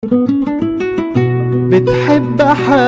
بتحب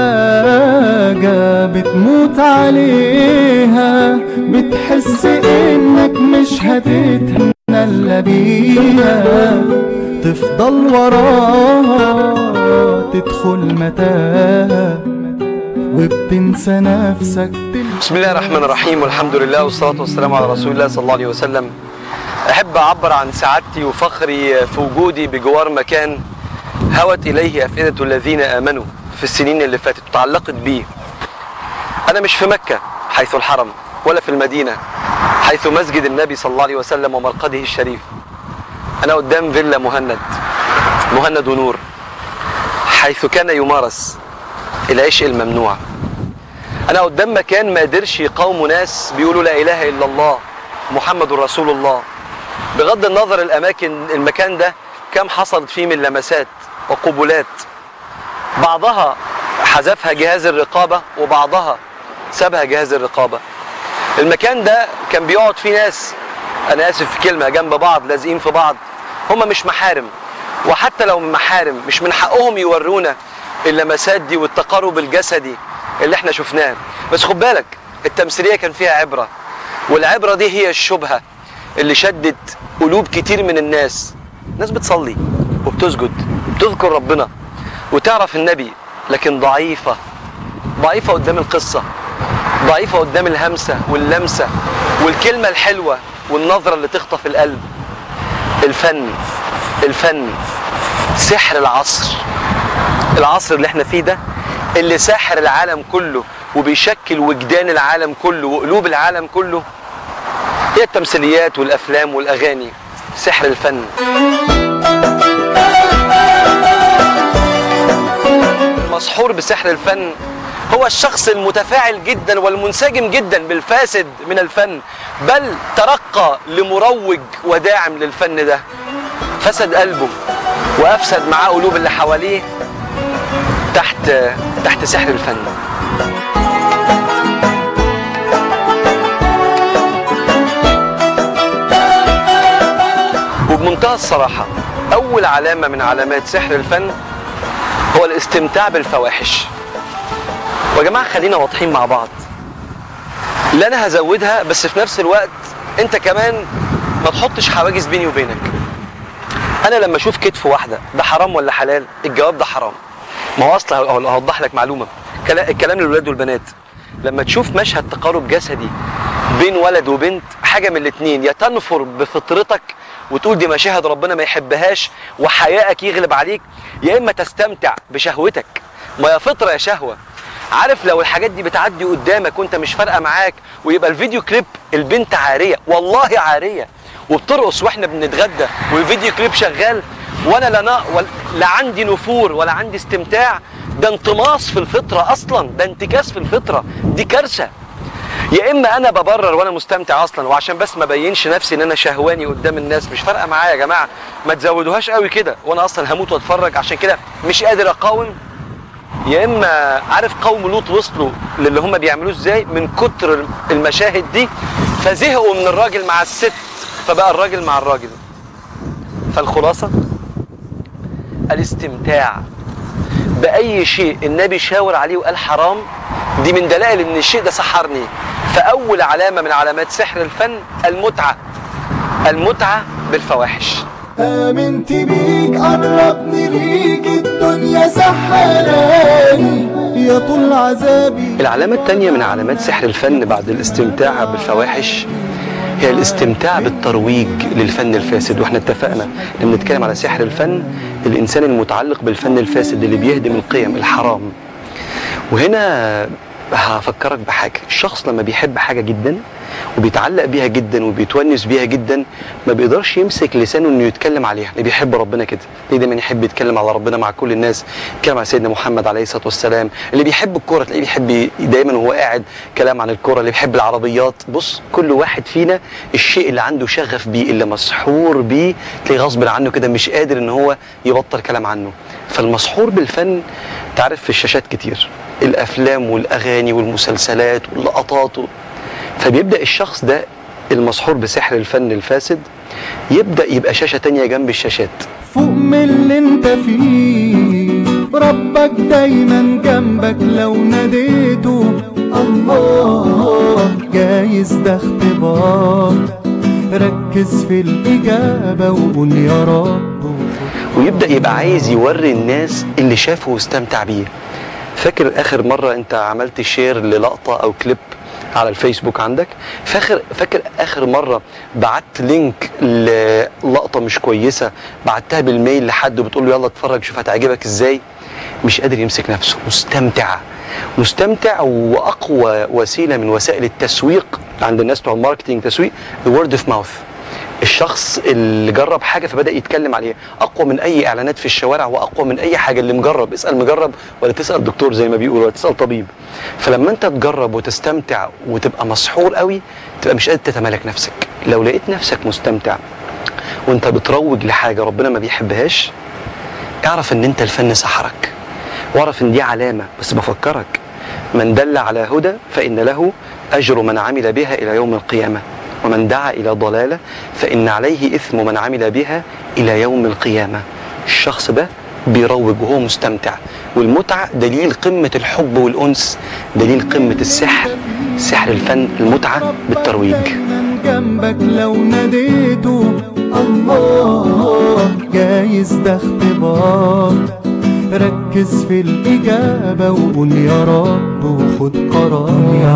حاجة بتموت عليها بتحس انك مش هتتهنى بيها تفضل وراها تدخل متاهة وبتنسى نفسك بسم الله الرحمن الرحيم والحمد لله والصلاة والسلام على رسول الله صلى الله عليه وسلم أحب أعبر عن سعادتي وفخري في وجودي بجوار مكان هوت إليه أفئدة الذين آمنوا في السنين اللي فاتت وتعلقت بيه أنا مش في مكة حيث الحرم ولا في المدينة حيث مسجد النبي صلى الله عليه وسلم ومرقده الشريف أنا قدام فيلا مهند مهند ونور حيث كان يمارس العشق الممنوع انا قدام مكان ما قدرش يقاوموا ناس بيقولوا لا اله الا الله محمد رسول الله بغض النظر الاماكن المكان ده كم حصلت فيه من لمسات وقبلات بعضها حذفها جهاز الرقابه وبعضها سابها جهاز الرقابه المكان ده كان بيقعد فيه ناس انا اسف في كلمه جنب بعض لازقين في بعض هم مش محارم وحتى لو محارم مش من حقهم يورونا اللمسات دي والتقارب الجسدي اللي احنا شفناه بس خد بالك التمثيليه كان فيها عبره والعبره دي هي الشبهه اللي شدت قلوب كتير من الناس ناس بتصلي وبتسجد وبتذكر ربنا وتعرف النبي لكن ضعيفه ضعيفه قدام القصه ضعيفه قدام الهمسه واللمسه والكلمه الحلوه والنظره اللي تخطف القلب الفن الفن سحر العصر العصر اللي احنا فيه ده اللي ساحر العالم كله وبيشكل وجدان العالم كله وقلوب العالم كله هي التمثيليات والافلام والاغاني سحر الفن مسحور بسحر الفن هو الشخص المتفاعل جدا والمنسجم جدا بالفاسد من الفن بل ترقى لمروج وداعم للفن ده فسد قلبه وافسد معاه قلوب اللي حواليه تحت تحت سحر الفن وبمنتهى الصراحة أول علامة من علامات سحر الفن هو الاستمتاع بالفواحش ويا جماعة خلينا واضحين مع بعض لا أنا هزودها بس في نفس الوقت أنت كمان ما تحطش حواجز بيني وبينك أنا لما أشوف كتف واحدة ده حرام ولا حلال الجواب ده حرام ما هو اصلا هوضح لك معلومه الكلام للولاد والبنات لما تشوف مشهد تقارب جسدي بين ولد وبنت حاجه من الاثنين يا تنفر بفطرتك وتقول دي مشاهد ربنا ما يحبهاش وحيائك يغلب عليك يا اما تستمتع بشهوتك ما يا فطره يا شهوه عارف لو الحاجات دي بتعدي قدامك وانت مش فارقه معاك ويبقى الفيديو كليب البنت عاريه والله عاريه وبترقص واحنا بنتغدى والفيديو كليب شغال وانا لا نا... لا عندي نفور ولا عندي استمتاع ده انطماس في الفطره اصلا ده انتكاس في الفطره دي كارثه يا اما انا ببرر وانا مستمتع اصلا وعشان بس ما بينش نفسي ان انا شهواني قدام الناس مش فارقه معايا يا جماعه ما تزودوهاش قوي كده وانا اصلا هموت واتفرج عشان كده مش قادر اقاوم يا اما عارف قوم لوط وصلوا للي هم بيعملوه ازاي من كتر المشاهد دي فزهقوا من الراجل مع الست فبقى الراجل مع الراجل فالخلاصه الاستمتاع بأي شيء النبي شاور عليه وقال حرام دي من دلائل ان الشيء ده سحرني فأول علامة من علامات سحر الفن المتعة المتعة بالفواحش آمنت بيك قربني ليك الدنيا سحراني يا طول عذابي العلامة الثانية من علامات سحر الفن بعد الاستمتاع بالفواحش هي الاستمتاع بالترويج للفن الفاسد واحنا اتفقنا لما نتكلم على سحر الفن الانسان المتعلق بالفن الفاسد اللي بيهدم القيم الحرام وهنا هفكرك بحاجه الشخص لما بيحب حاجه جدا وبيتعلق بيها جدا وبيتونس بيها جدا ما بيقدرش يمسك لسانه انه يتكلم عليها اللي بيحب ربنا كده اللي دايما يحب يتكلم على ربنا مع كل الناس يتكلم على سيدنا محمد عليه الصلاه والسلام اللي بيحب الكوره تلاقيه بيحب دايما وهو قاعد كلام عن الكوره اللي بيحب العربيات بص كل واحد فينا الشيء اللي عنده شغف بيه اللي مسحور بيه تلاقيه غصب عنه كده مش قادر ان هو يبطل كلام عنه فالمسحور بالفن تعرف في الشاشات كتير الافلام والاغاني والمسلسلات واللقطات فبيبدا الشخص ده المسحور بسحر الفن الفاسد يبدا يبقى شاشه تانية جنب الشاشات فوق من اللي انت فيه ربك دايما جنبك لو ناديته الله جايز ده اختبار ركز في الإجابة وقول يا رب ويبدا يبقى عايز يوري الناس اللي شافه واستمتع بيه فاكر اخر مره انت عملت شير للقطه او كليب على الفيسبوك عندك فاكر فاكر اخر مره بعت لينك للقطه مش كويسه بعتها بالميل لحد وبتقول له يلا اتفرج شوف هتعجبك ازاي مش قادر يمسك نفسه مستمتع مستمتع واقوى وسيله من وسائل التسويق عند الناس بتوع الماركتينج تسويق الورد اوف ماوث الشخص اللي جرب حاجه فبدا يتكلم عليها اقوى من اي اعلانات في الشوارع واقوى من اي حاجه اللي مجرب اسال مجرب ولا تسال دكتور زي ما بيقولوا ولا تسال طبيب فلما انت تجرب وتستمتع وتبقى مسحور قوي تبقى مش قادر تتمالك نفسك لو لقيت نفسك مستمتع وانت بتروج لحاجه ربنا ما بيحبهاش اعرف ان انت الفن سحرك واعرف ان دي علامه بس بفكرك من دل على هدى فان له اجر من عمل بها الى يوم القيامه ومن دعا الى ضلاله فان عليه اثم من عمل بها الى يوم القيامه الشخص ده بيروج وهو مستمتع والمتعه دليل قمه الحب والانس دليل قمه السحر سحر الفن المتعه بالترويج دايما جنبك لو ناديته الله جايز ده اختبار ركز في الإجابة وقول يا رب وخد قرار يا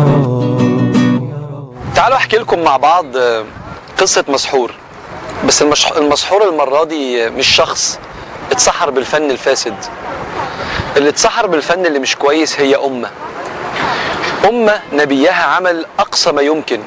رب تعالوا احكي لكم مع بعض آه، قصة مسحور بس المش- المسحور المرة دي آه، مش شخص اتسحر بالفن الفاسد اللي اتسحر بالفن اللي مش كويس هي أمة أمة نبيها عمل أقصى ما يمكن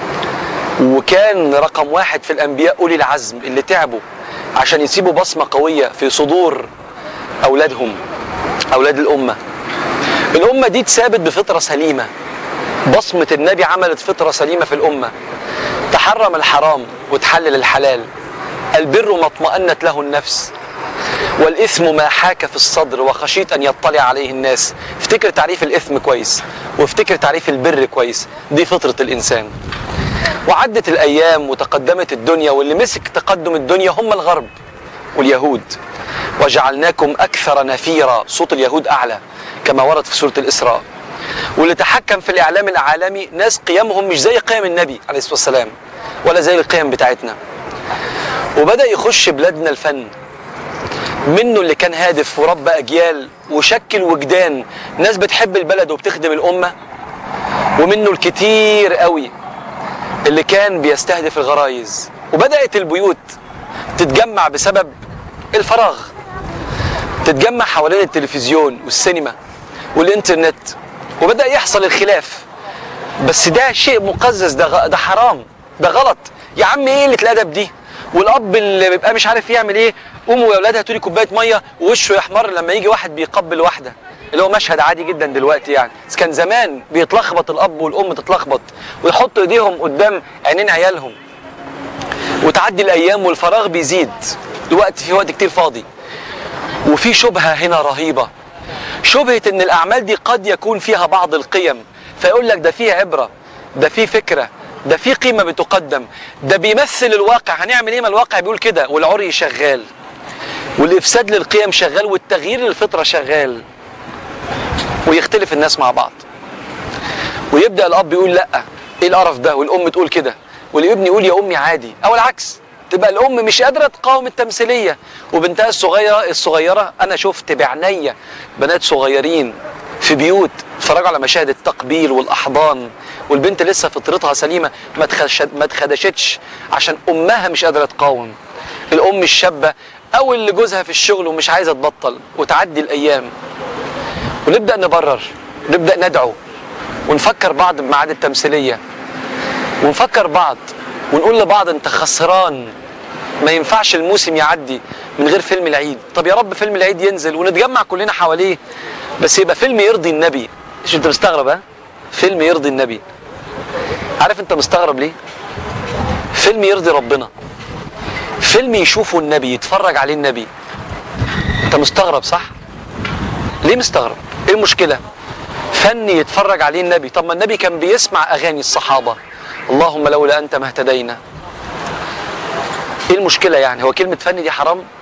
وكان رقم واحد في الأنبياء أولي العزم اللي تعبوا عشان يسيبوا بصمة قوية في صدور أولادهم أولاد الأمة الأمة دي اتثابت بفطرة سليمة بصمة النبي عملت فطرة سليمة في الأمة تحرم الحرام وتحلل الحلال البر ما اطمأنت له النفس والإثم ما حاك في الصدر وخشيت أن يطلع عليه الناس افتكر تعريف الإثم كويس وافتكر تعريف البر كويس دي فطرة الإنسان وعدت الأيام وتقدمت الدنيا واللي مسك تقدم الدنيا هم الغرب واليهود وجعلناكم أكثر نفيرا صوت اليهود أعلى كما ورد في سورة الإسراء واللي تحكم في الإعلام العالمي ناس قيمهم مش زي قيم النبي عليه الصلاة والسلام ولا زي القيم بتاعتنا وبدأ يخش بلادنا الفن منه اللي كان هادف وربى أجيال وشكل وجدان ناس بتحب البلد وبتخدم الأمة ومنه الكتير قوي اللي كان بيستهدف الغرايز وبدأت البيوت تتجمع بسبب الفراغ تتجمع حوالين التلفزيون والسينما والإنترنت وبدأ يحصل الخلاف بس ده شيء مقزز ده غ- ده حرام ده غلط يا عم ايه قله الادب دي والاب اللي بيبقى مش عارف يعمل ايه قوموا يا اولاد هاتوا لي كوبايه ميه ووشه يحمر لما يجي واحد بيقبل واحده اللي هو مشهد عادي جدا دلوقتي يعني بس كان زمان بيتلخبط الاب والام تتلخبط ويحطوا ايديهم قدام عينين عيالهم وتعدي الايام والفراغ بيزيد الوقت في وقت كتير فاضي وفي شبهه هنا رهيبه شبهه ان الاعمال دي قد يكون فيها بعض القيم فيقول لك ده فيه عبره ده فيه فكره ده فيه قيمه بتقدم ده بيمثل الواقع هنعمل ايه ما الواقع بيقول كده والعري شغال والافساد للقيم شغال والتغيير للفطره شغال ويختلف الناس مع بعض ويبدا الاب يقول لا ايه القرف ده والام تقول كده والابن يقول يا امي عادي او العكس تبقى الام مش قادره تقاوم التمثيليه وبنتها الصغيره الصغيره انا شفت بعينيا بنات صغيرين في بيوت اتفرجوا على مشاهد التقبيل والاحضان والبنت لسه فطرتها سليمه ما تخش- ما اتخدشتش عشان امها مش قادره تقاوم الام الشابه او اللي جوزها في الشغل ومش عايزه تبطل وتعدي الايام ونبدا نبرر نبدا ندعو ونفكر بعض بميعاد التمثيليه ونفكر بعض ونقول لبعض انت خسران ما ينفعش الموسم يعدي من غير فيلم العيد طب يا رب فيلم العيد ينزل ونتجمع كلنا حواليه بس يبقى فيلم يرضي النبي مش انت مستغرب ها فيلم يرضي النبي عارف انت مستغرب ليه فيلم يرضي ربنا فيلم يشوفه النبي يتفرج عليه النبي انت مستغرب صح ليه مستغرب ايه المشكله فن يتفرج عليه النبي طب ما النبي كان بيسمع اغاني الصحابه اللهم لولا انت ما اهتدينا ايه المشكله يعني هو كلمه فن دي حرام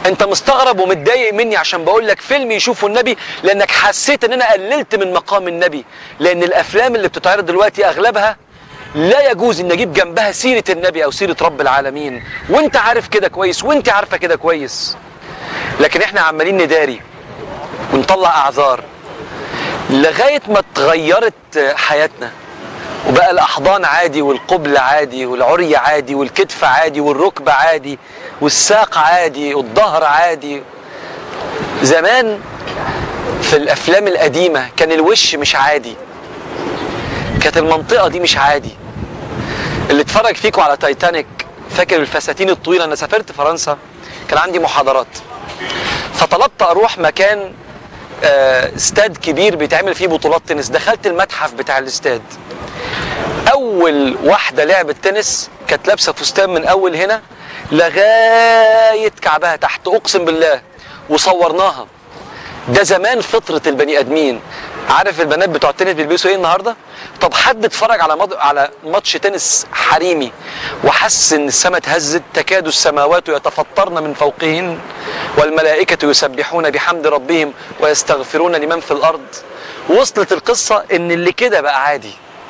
انت مستغرب ومتضايق مني عشان بقول لك فيلم يشوفه النبي لانك حسيت ان انا قللت من مقام النبي لان الافلام اللي بتتعرض دلوقتي اغلبها لا يجوز ان اجيب جنبها سيره النبي او سيره رب العالمين وانت عارف كده كويس وانت عارفه كده كويس لكن احنا عمالين نداري ونطلع اعذار لغايه ما اتغيرت حياتنا وبقى الاحضان عادي والقبل عادي والعري عادي والكتف عادي والركبه عادي والساق عادي والظهر عادي زمان في الافلام القديمه كان الوش مش عادي كانت المنطقه دي مش عادي اللي اتفرج فيكم على تايتانيك فاكر الفساتين الطويله انا سافرت فرنسا كان عندي محاضرات فطلبت اروح مكان آه، استاد كبير بيتعمل فيه بطولات تنس دخلت المتحف بتاع الاستاد اول واحده لعبت تنس كانت لابسه فستان من اول هنا لغايه كعبها تحت اقسم بالله وصورناها ده زمان فطره البني ادمين عارف البنات بتوع التنس بيلبسوا ايه النهارده طب حد اتفرج على مض... على ماتش تنس حريمي وحس ان السماء اتهزت تكاد السماوات يتفطرن من فوقهن والملائكه يسبحون بحمد ربهم ويستغفرون لمن في الارض وصلت القصه ان اللي كده بقى عادي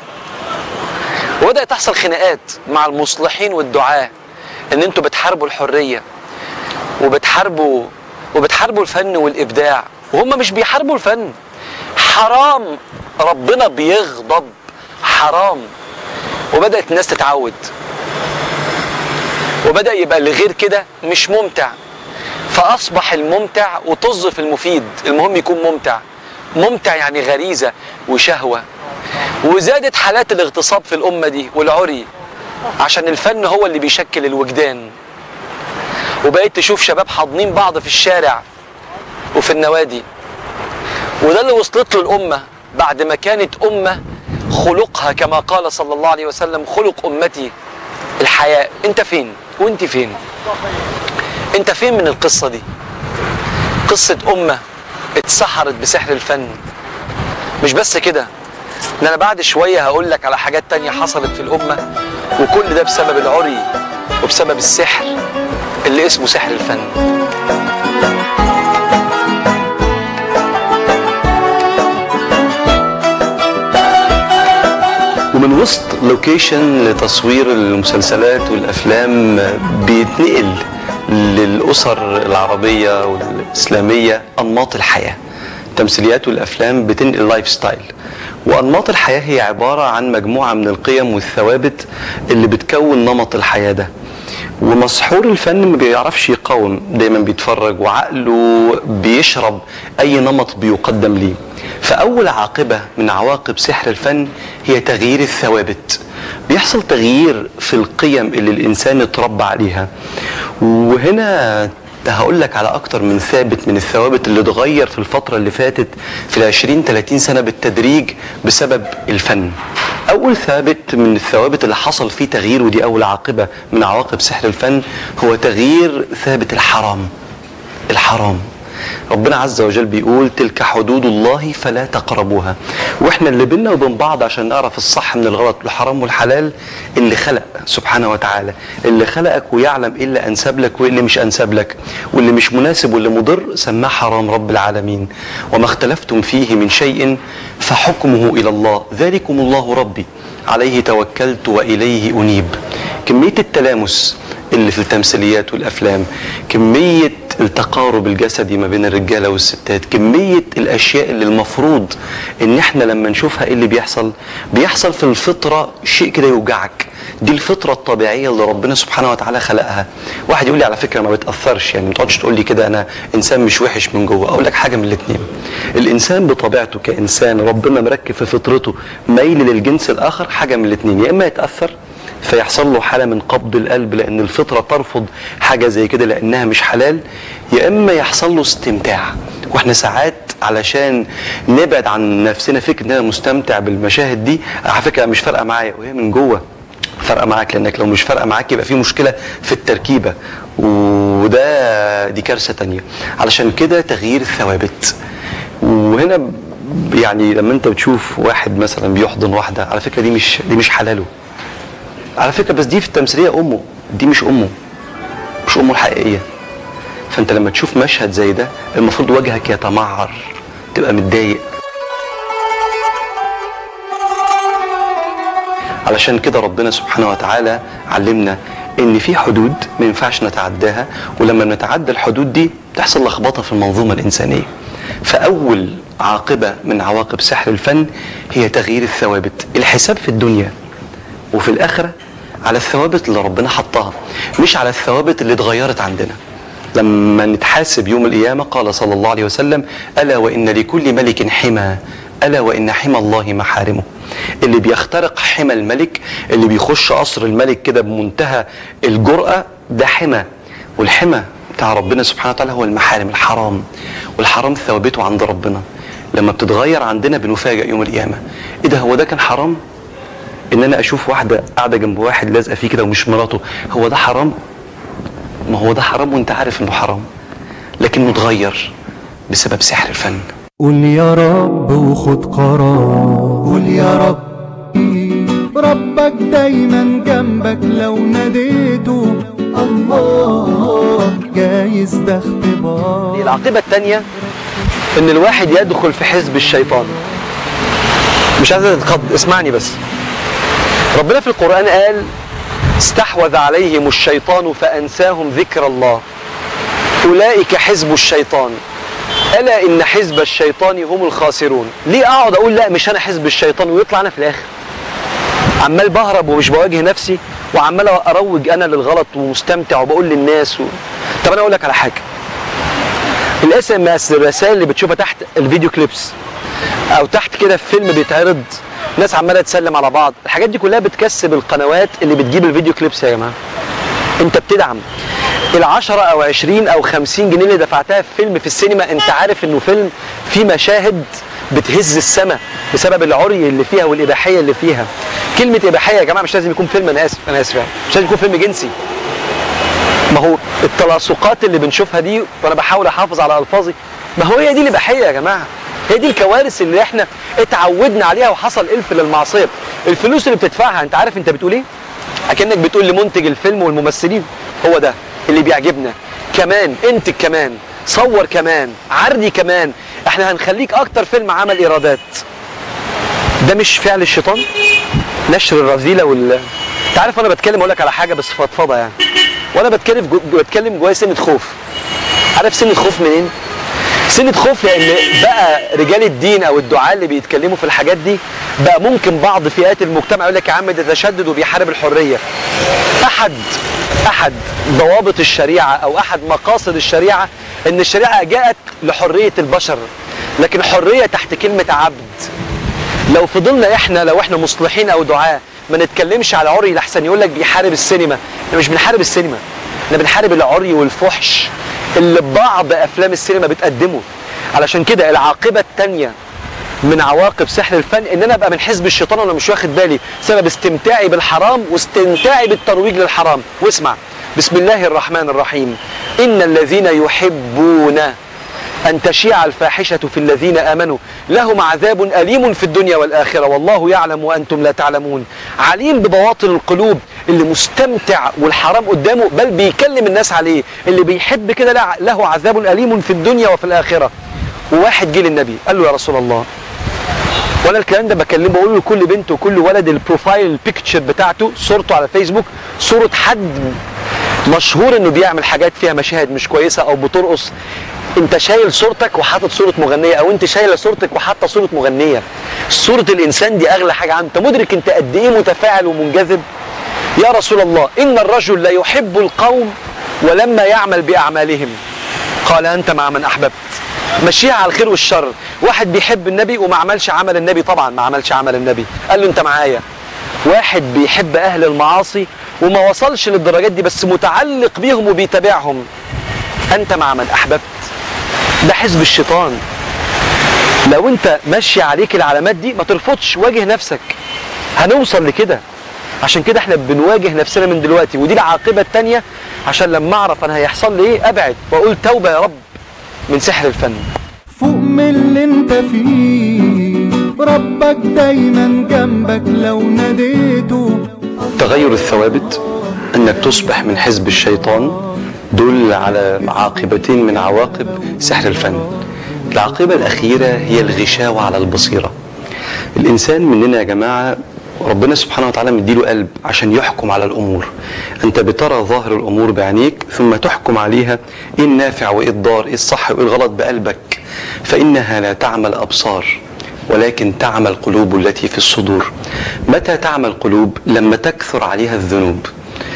وبدات تحصل خناقات مع المصلحين والدعاه ان انتوا بتحاربوا الحريه وبتحاربوا وبتحاربوا الفن والابداع وهم مش بيحاربوا الفن حرام ربنا بيغضب حرام وبدات الناس تتعود وبدا يبقى اللي غير كده مش ممتع فاصبح الممتع وطز في المفيد المهم يكون ممتع ممتع يعني غريزه وشهوه وزادت حالات الاغتصاب في الامه دي والعري عشان الفن هو اللي بيشكل الوجدان وبقيت تشوف شباب حاضنين بعض في الشارع وفي النوادي وده اللي وصلت له الامه بعد ما كانت امه خلقها كما قال صلى الله عليه وسلم خلق امتي الحياء انت فين وانت فين انت فين من القصه دي قصه امه اتسحرت بسحر الفن مش بس كده ان انا بعد شويه هقول لك على حاجات تانية حصلت في الامه وكل ده بسبب العري وبسبب السحر اللي اسمه سحر الفن ومن وسط لوكيشن لتصوير المسلسلات والافلام بيتنقل للاسر العربيه والاسلاميه انماط الحياه تمثيليات والافلام بتنقل لايف ستايل وانماط الحياه هي عباره عن مجموعه من القيم والثوابت اللي بتكون نمط الحياه ده ومسحور الفن ما بيعرفش يقاوم دايما بيتفرج وعقله بيشرب اي نمط بيقدم ليه فاول عاقبه من عواقب سحر الفن هي تغيير الثوابت بيحصل تغيير في القيم اللي الانسان اتربى عليها وهنا هقول لك على اكتر من ثابت من الثوابت اللي اتغير في الفتره اللي فاتت في ال 20 30 سنه بالتدريج بسبب الفن اول ثابت من الثوابت اللي حصل فيه تغيير ودي اول عاقبه من عواقب سحر الفن هو تغيير ثابت الحرام الحرام ربنا عز وجل بيقول تلك حدود الله فلا تقربوها واحنا اللي بينا وبين بعض عشان نعرف الصح من الغلط الحرام والحلال اللي خلق سبحانه وتعالى اللي خلقك ويعلم ايه اللي انسب لك وايه اللي مش انسب لك واللي مش مناسب واللي مضر سماه حرام رب العالمين وما اختلفتم فيه من شيء فحكمه الى الله ذلكم الله ربي عليه توكلت واليه انيب كميه التلامس اللي في التمثيليات والافلام كميه التقارب الجسدي ما بين الرجاله والستات كميه الاشياء اللي المفروض ان احنا لما نشوفها ايه اللي بيحصل بيحصل في الفطره شيء كده يوجعك دي الفطره الطبيعيه اللي ربنا سبحانه وتعالى خلقها واحد يقول لي على فكره ما بتاثرش يعني ما تقعدش تقول لي كده انا انسان مش وحش من جوه اقول لك حاجه من الاثنين الانسان بطبيعته كانسان ربنا مركب في فطرته ميل للجنس الاخر حاجه من الاثنين يا اما يتاثر فيحصل له حاله من قبض القلب لان الفطره ترفض حاجه زي كده لانها مش حلال يا اما يحصل له استمتاع واحنا ساعات علشان نبعد عن نفسنا فكره ان انا مستمتع بالمشاهد دي على فكره مش فارقه معايا وهي من جوه فارقه معاك لانك لو مش فارقه معاك يبقى في مشكله في التركيبه وده دي كارثه تانية علشان كده تغيير الثوابت وهنا ب- يعني لما انت بتشوف واحد مثلا بيحضن واحده على فكره دي مش دي مش حلاله على فكره بس دي في التمثيليه امه دي مش امه مش امه الحقيقيه فانت لما تشوف مشهد زي ده المفروض وجهك يتمعر تبقى متضايق علشان كده ربنا سبحانه وتعالى علمنا ان في حدود ما ينفعش نتعداها ولما نتعدى الحدود دي تحصل لخبطه في المنظومه الانسانيه فاول عاقبه من عواقب سحر الفن هي تغيير الثوابت الحساب في الدنيا وفي الاخره على الثوابت اللي ربنا حطها مش على الثوابت اللي اتغيرت عندنا لما نتحاسب يوم القيامة قال صلى الله عليه وسلم ألا وإن لكل ملك حمى ألا وإن حمى الله محارمه اللي بيخترق حمى الملك اللي بيخش قصر الملك كده بمنتهى الجرأة ده حمى والحمى بتاع ربنا سبحانه وتعالى هو المحارم الحرام والحرام ثوابته عند ربنا لما بتتغير عندنا بنفاجئ يوم القيامة ايه ده هو ده كان حرام ان انا اشوف واحدة قاعدة جنب واحد لازقة فيه كده ومش مراته هو ده حرام ما هو ده حرام وانت عارف انه حرام لكنه اتغير بسبب سحر الفن قول يا رب وخد قرار قول يا رب ربك دايما جنبك لو ناديته الله جايز ده اختبار العاقبة الثانية ان الواحد يدخل في حزب الشيطان مش عايز تتخض اسمعني بس ربنا في القرآن قال استحوذ عليهم الشيطان فأنساهم ذكر الله أولئك حزب الشيطان ألا إن حزب الشيطان هم الخاسرون ليه أقعد أقول لا مش أنا حزب الشيطان ويطلع أنا في الآخر عمال بهرب ومش بواجه نفسي وعمال أروج أنا للغلط ومستمتع وبقول للناس و... طب أنا أقول لك على حاجة الاس ام اس الرسائل اللي بتشوفها تحت الفيديو كليبس او تحت كده في فيلم بيتعرض ناس عماله تسلم على بعض الحاجات دي كلها بتكسب القنوات اللي بتجيب الفيديو كليبس يا جماعه انت بتدعم ال10 او 20 او 50 جنيه اللي دفعتها في فيلم في السينما انت عارف انه فيلم فيه مشاهد بتهز السماء بسبب العري اللي فيها والاباحيه اللي فيها كلمه اباحيه يا جماعه مش لازم يكون فيلم انا اسف انا اسف يعني مش لازم يكون فيلم جنسي ما هو التلاصقات اللي بنشوفها دي وانا بحاول احافظ على الفاظي ما هو هي دي الاباحيه يا جماعه هي دي الكوارث اللي احنا اتعودنا عليها وحصل الف للمعصيه الفلوس اللي بتدفعها انت عارف انت بتقول ايه اكنك بتقول لمنتج الفيلم والممثلين هو ده اللي بيعجبنا كمان انتج كمان صور كمان عرضي كمان احنا هنخليك اكتر فيلم عمل ايرادات ده مش فعل الشيطان نشر الرذيله وال انت عارف وانا بتكلم اقول لك على حاجه بس فضفضه يعني وانا بتكلم جو... بتكلم جوايا سنه خوف عارف سنه خوف منين سنه خوف لان بقى رجال الدين او الدعاة اللي بيتكلموا في الحاجات دي بقى ممكن بعض فئات المجتمع يقول لك يا عم ده تشدد وبيحارب الحريه احد احد ضوابط الشريعه او احد مقاصد الشريعه ان الشريعه جاءت لحريه البشر لكن حريه تحت كلمه عبد لو فضلنا احنا لو احنا مصلحين او دعاه ما نتكلمش على عري لحسن يقول لك بيحارب السينما احنا مش بنحارب السينما احنا بنحارب العري والفحش اللي بعض افلام السينما بتقدمه علشان كده العاقبه الثانيه من عواقب سحر الفن ان انا ابقى من حزب الشيطان وانا مش واخد بالي سبب استمتاعي بالحرام واستمتاعي بالترويج للحرام واسمع بسم الله الرحمن الرحيم ان الذين يحبون أن تشيع الفاحشة في الذين آمنوا لهم عذاب أليم في الدنيا والآخرة والله يعلم وأنتم لا تعلمون عليم ببواطن القلوب اللي مستمتع والحرام قدامه بل بيكلم الناس عليه اللي بيحب كده لا- له عذاب أليم في الدنيا وفي الآخرة وواحد جه للنبي قال له يا رسول الله وانا الكلام ده بكلمه بقول لكل بنت وكل ولد البروفايل البيكتشر بتاعته صورته على فيسبوك صورة حد مشهور انه بيعمل حاجات فيها مشاهد مش كويسه او بترقص انت شايل صورتك وحاطط صوره مغنيه او انت شايله صورتك وحاطه صوره مغنيه صوره الانسان دي اغلى حاجه عنده انت مدرك انت قد ايه متفاعل ومنجذب يا رسول الله ان الرجل لا يحب القوم ولما يعمل باعمالهم قال انت مع من احببت مشيها على الخير والشر واحد بيحب النبي وما عملش عمل النبي طبعا ما عملش عمل النبي قال له انت معايا واحد بيحب اهل المعاصي وما وصلش للدرجات دي بس متعلق بيهم وبيتابعهم انت مع من احببت ده حزب الشيطان لو انت ماشي عليك العلامات دي ما ترفضش واجه نفسك هنوصل لكده عشان كده احنا بنواجه نفسنا من دلوقتي ودي العاقبه الثانيه عشان لما اعرف انا هيحصل لي ايه ابعد واقول توبه يا رب من سحر الفن فوق من اللي انت فيه ربك دايما جنبك لو ناديته تغير الثوابت انك تصبح من حزب الشيطان دول على عاقبتين من عواقب سحر الفن العاقبة الأخيرة هي الغشاوة على البصيرة الإنسان مننا يا جماعة ربنا سبحانه وتعالى مديله قلب عشان يحكم على الأمور أنت بترى ظاهر الأمور بعينيك ثم تحكم عليها إيه النافع وإيه الضار إيه الصح وإيه الغلط بقلبك فإنها لا تعمى الأبصار ولكن تعمى القلوب التي في الصدور متى تعمى القلوب لما تكثر عليها الذنوب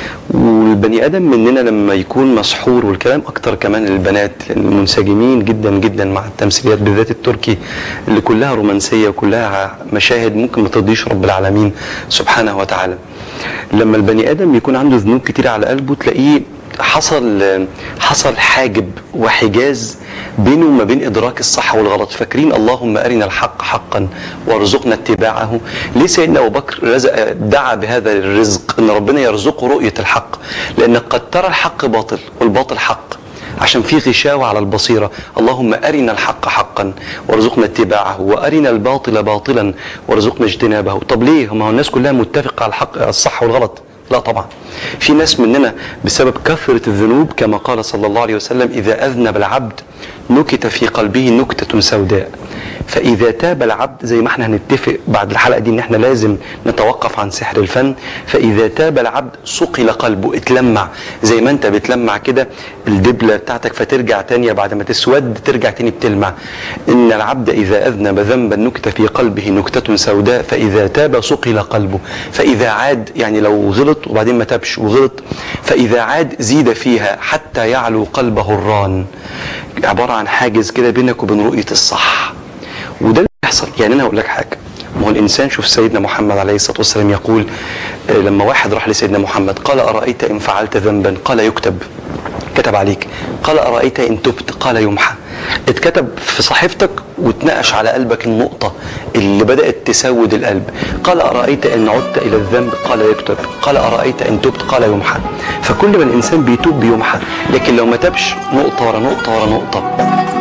والبني ادم مننا لما يكون مسحور والكلام اكتر كمان للبنات لان منسجمين جدا جدا مع التمثيليات بالذات التركي اللي كلها رومانسيه وكلها مشاهد ممكن ما ترضيش رب العالمين سبحانه وتعالى لما البني ادم يكون عنده ذنوب كتير على قلبه تلاقيه حصل حصل حاجب وحجاز بينه وما بين ادراك الصح والغلط فاكرين اللهم ارنا الحق حقا وارزقنا اتباعه ليه سيدنا ابو بكر رزق دعا بهذا الرزق ان ربنا يرزقه رؤيه الحق لانك قد ترى الحق باطل والباطل حق عشان في غشاوة على البصيرة اللهم أرنا الحق حقا وارزقنا اتباعه وأرنا الباطل باطلا وارزقنا اجتنابه طب ليه ما هو الناس كلها متفقة على الحق الصح والغلط لا طبعا في ناس مننا بسبب كثرة الذنوب كما قال صلى الله عليه وسلم إذا أذنب العبد نكت في قلبه نكتة سوداء فإذا تاب العبد زي ما احنا هنتفق بعد الحلقة دي ان احنا لازم نتوقف عن سحر الفن فإذا تاب العبد صقل قلبه اتلمع زي ما انت بتلمع كده الدبلة بتاعتك فترجع تانية بعد ما تسود ترجع تاني بتلمع إن العبد إذا أذنب ذنبا نكت في قلبه نكتة سوداء فإذا تاب صقل قلبه فإذا عاد يعني لو غلط وبعدين ما تابش وغلط فإذا عاد زيد فيها حتى يعلو قلبه الران عبارة عن حاجز كده بينك وبين رؤية الصح وده اللي بيحصل يعني انا هقول لك حاجه ما هو الانسان شوف سيدنا محمد عليه الصلاه والسلام يقول آه، لما واحد راح لسيدنا محمد قال ارايت ان فعلت ذنبا قال يكتب كتب عليك قال ارايت ان تبت قال يمحى اتكتب في صحيفتك واتنقش على قلبك النقطة اللي بدأت تسود القلب قال أرأيت إن عدت إلى الذنب قال يكتب قال أرأيت إن تبت قال يمحى فكل ما الإنسان بيتوب بيمحى لكن لو ما تبش نقطة ورا نقطة ورا نقطة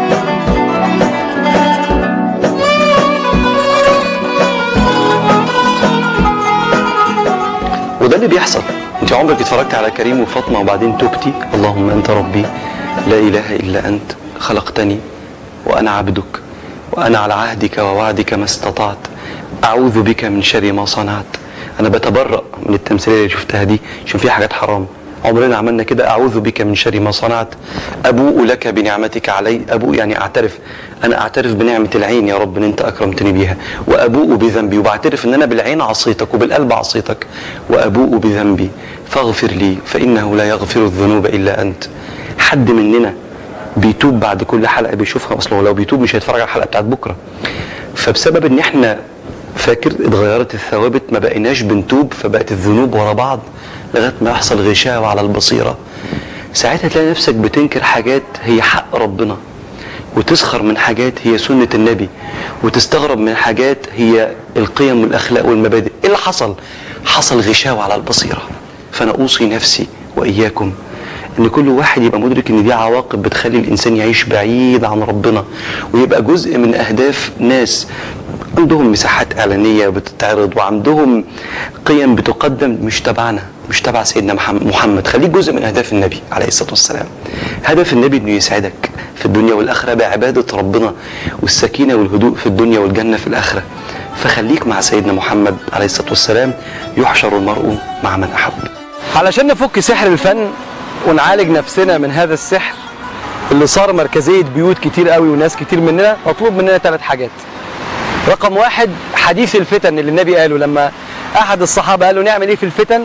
وده اللي بيحصل انت عمرك اتفرجت على كريم وفاطمه وبعدين تبتي اللهم انت ربي لا اله الا انت خلقتني وانا عبدك وانا على عهدك ووعدك ما استطعت اعوذ بك من شر ما صنعت انا بتبرأ من التمثيليه اللي شفتها دي عشان فيها حاجات حرام عمرنا عملنا كده اعوذ بك من شر ما صنعت ابوء لك بنعمتك علي ابوء يعني اعترف انا اعترف بنعمه العين يا رب ان انت اكرمتني بيها وابوء بذنبي وبعترف ان انا بالعين عصيتك وبالقلب عصيتك وابوء بذنبي فاغفر لي فانه لا يغفر الذنوب الا انت حد مننا بيتوب بعد كل حلقه بيشوفها اصلا لو بيتوب مش هيتفرج على الحلقه بتاعت بكره فبسبب ان احنا فاكر اتغيرت الثوابت ما بقيناش بنتوب فبقت الذنوب ورا بعض لغايه ما يحصل غشاوه على البصيره ساعتها تلاقي نفسك بتنكر حاجات هي حق ربنا وتسخر من حاجات هي سنة النبي وتستغرب من حاجات هي القيم والأخلاق والمبادئ إيه اللي حصل؟ حصل غشاوة على البصيرة فأنا أوصي نفسي وإياكم ان كل واحد يبقى مدرك ان دي عواقب بتخلي الانسان يعيش بعيد عن ربنا ويبقى جزء من اهداف ناس عندهم مساحات اعلانيه بتتعرض وعندهم قيم بتقدم مش تبعنا مش تبع سيدنا محمد محمد خليك جزء من اهداف النبي عليه الصلاه والسلام هدف النبي انه يسعدك في الدنيا والاخره بعباده ربنا والسكينه والهدوء في الدنيا والجنه في الاخره فخليك مع سيدنا محمد عليه الصلاه والسلام يحشر المرء مع من احب علشان نفك سحر الفن ونعالج نفسنا من هذا السحر اللي صار مركزية بيوت كتير قوي وناس كتير مننا مطلوب مننا ثلاث حاجات رقم واحد حديث الفتن اللي النبي قاله لما احد الصحابة قال له نعمل ايه في الفتن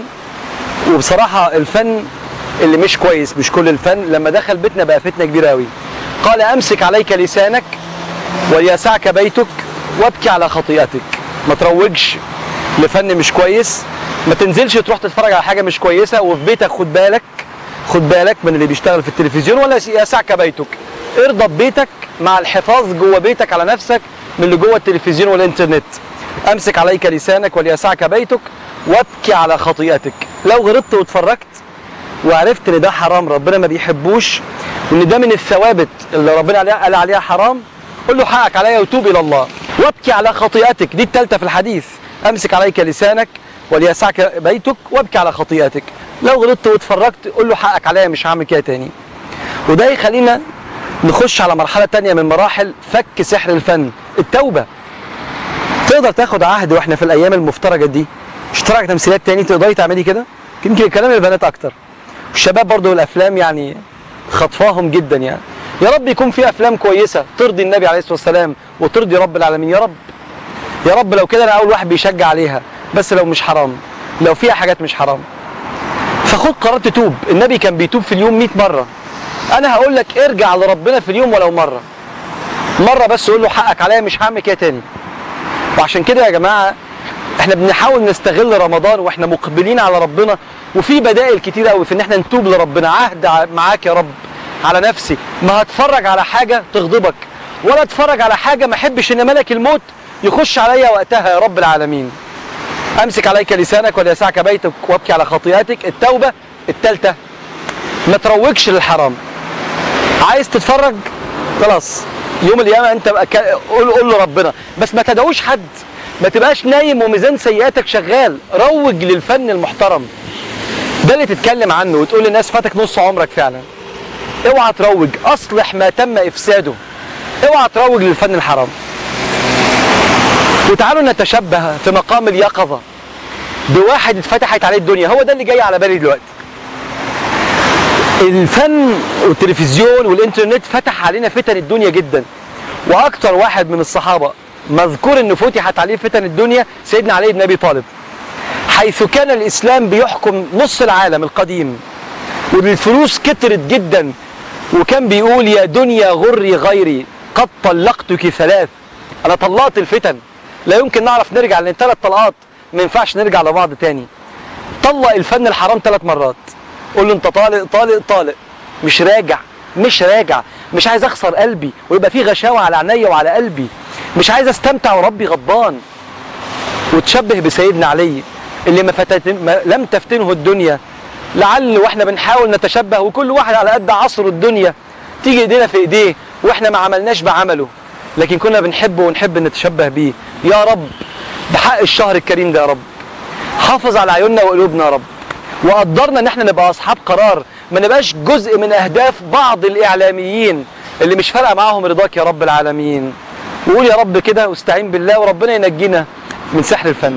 وبصراحة الفن اللي مش كويس مش كل الفن لما دخل بيتنا بقى فتنة كبيرة قوي قال امسك عليك لسانك وليسعك بيتك وابكي على خطيئتك ما تروجش لفن مش كويس ما تنزلش تروح تتفرج على حاجة مش كويسة وفي بيتك خد بالك خد بالك من اللي بيشتغل في التلفزيون ولا يسعك بيتك ارضى ببيتك مع الحفاظ جوه بيتك على نفسك من اللي جوه التلفزيون والانترنت امسك عليك لسانك وليسعك بيتك وابكي على خطيئتك لو غلطت واتفرجت وعرفت ان ده حرام ربنا ما بيحبوش وان ده من الثوابت اللي ربنا عليها قال عليها حرام قول له حقك عليا وتوب الى الله وابكي على خطيئتك دي الثالثه في الحديث امسك عليك لسانك وليسعك بيتك وابكي على خطيئتك لو غلطت واتفرجت قول له حقك عليا مش هعمل كده تاني وده يخلينا نخش على مرحله تانية من مراحل فك سحر الفن التوبه تقدر تاخد عهد واحنا في الايام المفترجه دي اشتراك تمثيلات تاني تقدري تعملي كده يمكن كلام البنات اكتر الشباب برضو الافلام يعني خطفاهم جدا يعني يا رب يكون في افلام كويسه ترضي النبي عليه الصلاه والسلام وترضي رب العالمين يا رب يا رب لو كده انا اول واحد بيشجع عليها بس لو مش حرام لو فيها حاجات مش حرام فخد قرار تتوب النبي كان بيتوب في اليوم 100 مره انا هقول لك ارجع لربنا في اليوم ولو مره مره بس قول له حقك عليا مش هعمل كده تاني وعشان كده يا جماعه احنا بنحاول نستغل رمضان واحنا مقبلين على ربنا وفي بدائل كتير قوي في ان احنا نتوب لربنا عهد ع- معاك يا رب على نفسي ما هتفرج على حاجه تغضبك ولا اتفرج على حاجه ما احبش ان ملك الموت يخش عليا وقتها يا رب العالمين امسك عليك لسانك وليسعك بيتك وابكي على خطيئتك التوبه الثالثه ما تروجش للحرام عايز تتفرج خلاص يوم القيامه انت بقى كا- قول قول لربنا بس ما تدعوش حد ما تبقاش نايم وميزان سيئاتك شغال روج للفن المحترم ده اللي تتكلم عنه وتقول للناس فاتك نص عمرك فعلا اوعى تروج اصلح ما تم افساده اوعى تروج للفن الحرام وتعالوا نتشبه في مقام اليقظه بواحد اتفتحت عليه الدنيا هو ده اللي جاي على بالي دلوقتي الفن والتلفزيون والانترنت فتح علينا فتن الدنيا جدا واكتر واحد من الصحابه مذكور انه فتحت عليه فتن الدنيا سيدنا علي بن ابي طالب حيث كان الاسلام بيحكم نص العالم القديم والفلوس كترت جدا وكان بيقول يا دنيا غري غيري قد طلقتك ثلاث انا طلقت الفتن لا يمكن نعرف نرجع لان ثلاث طلقات ما ينفعش نرجع لبعض تاني طلق الفن الحرام ثلاث مرات قول له انت طالق طالق طالق مش راجع مش راجع مش عايز اخسر قلبي ويبقى في غشاوه على عينيا وعلى قلبي مش عايز استمتع وربي غضبان وتشبه بسيدنا علي اللي ما, فتت... ما لم تفتنه الدنيا لعل واحنا بنحاول نتشبه وكل واحد على قد عصر الدنيا تيجي ايدينا في ايديه واحنا ما عملناش بعمله لكن كنا بنحبه ونحب نتشبه بيه يا رب بحق الشهر الكريم ده يا رب حافظ على عيوننا وقلوبنا يا رب وقدرنا ان احنا نبقى اصحاب قرار ما نبقاش جزء من اهداف بعض الاعلاميين اللي مش فارقه معاهم رضاك يا رب العالمين وقول يا رب كده واستعين بالله وربنا ينجينا من سحر الفن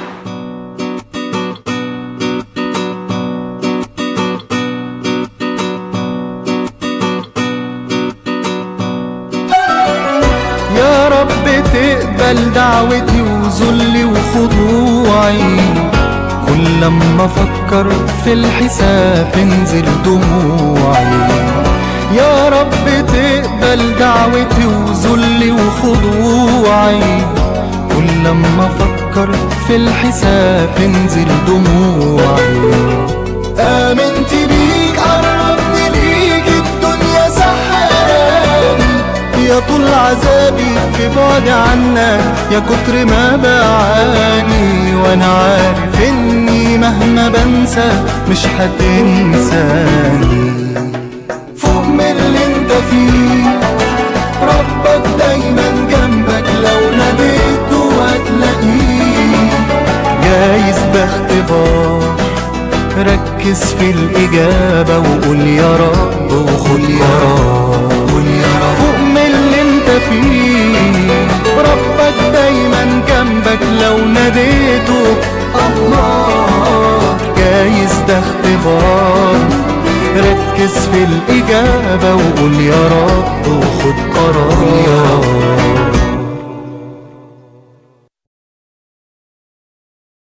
يا رب تقبل دعوتي وذلي وخضوعي كل لما افكر في الحساب تنزل دموعي يا رب تقبل دعوتي وذلي وخضوعي كل لما افكر في الحساب تنزل دموعي آمنت بيك قربني ليك الدنيا سحراني يا طول عذابي في بعد عنك يا كتر ما بعاني وانا عارف اني مهما بنسى مش هتنساني فوق من اللي انت فيه ربك دايما جنبك لو ناديته هتلاقيه جايز ده اختبار ركز في الإجابة وقول يا رب وخد يا رب قول يا رب فوق من اللي انت فيه ربك دايما جنبك لو ناديته الله جايز ده اختبار ركز في الإجابة وقول يا رب وخد قرار